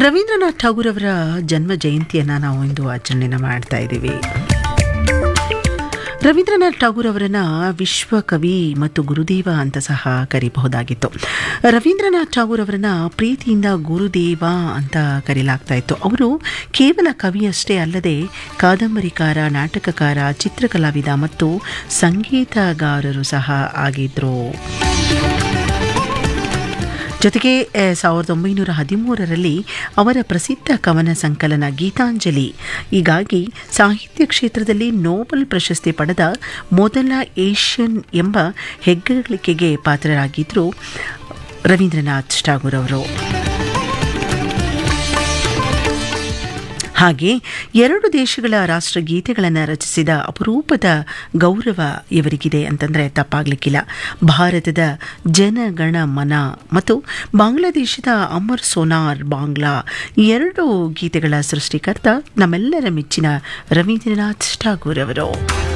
ರವೀಂದ್ರನಾಥ್ ಠಾಗೂರ್ ಅವರ ಜನ್ಮ ಜಯಂತಿಯನ್ನು ನಾವು ಇಂದು ಆಚರಣೆನ ಮಾಡ್ತಾ ಇದ್ದೀವಿ ರವೀಂದ್ರನಾಥ್ ಠಾಗೂರ್ ಅವರನ್ನು ವಿಶ್ವಕವಿ ಮತ್ತು ಗುರುದೇವ ಅಂತ ಸಹ ಕರೀಬಹುದಾಗಿತ್ತು ರವೀಂದ್ರನಾಥ್ ಠಾಗೂರ್ ಅವರನ್ನು ಪ್ರೀತಿಯಿಂದ ಗುರುದೇವ ಅಂತ ಕರೆಯಲಾಗ್ತಾ ಇತ್ತು ಅವರು ಕೇವಲ ಕವಿಯಷ್ಟೇ ಅಲ್ಲದೆ ಕಾದಂಬರಿಕಾರ ನಾಟಕಕಾರ ಚಿತ್ರಕಲಾವಿದ ಮತ್ತು ಸಂಗೀತಗಾರರು ಸಹ ಆಗಿದ್ದರು ಜೊತೆಗೆ ಆ, ಸಾವಿರದ ಒಂಬೈನೂರ ಹದಿಮೂರರಲ್ಲಿ ಅವರ ಪ್ರಸಿದ್ಧ ಕವನ ಸಂಕಲನ ಗೀತಾಂಜಲಿ ಹೀಗಾಗಿ ಸಾಹಿತ್ಯ ಕ್ಷೇತ್ರದಲ್ಲಿ ನೋಬೆಲ್ ಪ್ರಶಸ್ತಿ ಪಡೆದ ಮೊದಲ ಏಷ್ಯನ್ ಎಂಬ ಹೆಗ್ಗಳಿಕೆಗೆ ಪಾತ್ರರಾಗಿದ್ದರು ರವೀಂದ್ರನಾಥ್ ಠಾಗೂರ್ ಅವರು ಹಾಗೆ ಎರಡು ದೇಶಗಳ ರಾಷ್ಟ್ರಗೀತೆಗಳನ್ನು ರಚಿಸಿದ ಅಪರೂಪದ ಗೌರವ ಇವರಿಗಿದೆ ಅಂತಂದರೆ ತಪ್ಪಾಗಲಿಕ್ಕಿಲ್ಲ ಭಾರತದ ಜನಗಣ ಮನ ಮತ್ತು ಬಾಂಗ್ಲಾದೇಶದ ಅಮರ್ ಸೋನಾರ್ ಬಾಂಗ್ಲಾ ಈ ಎರಡು ಗೀತೆಗಳ ಸೃಷ್ಟಿಕರ್ತ ನಮ್ಮೆಲ್ಲರ ಮೆಚ್ಚಿನ ರವೀಂದ್ರನಾಥ್ ಠಾಗೂರ್ ಅವರು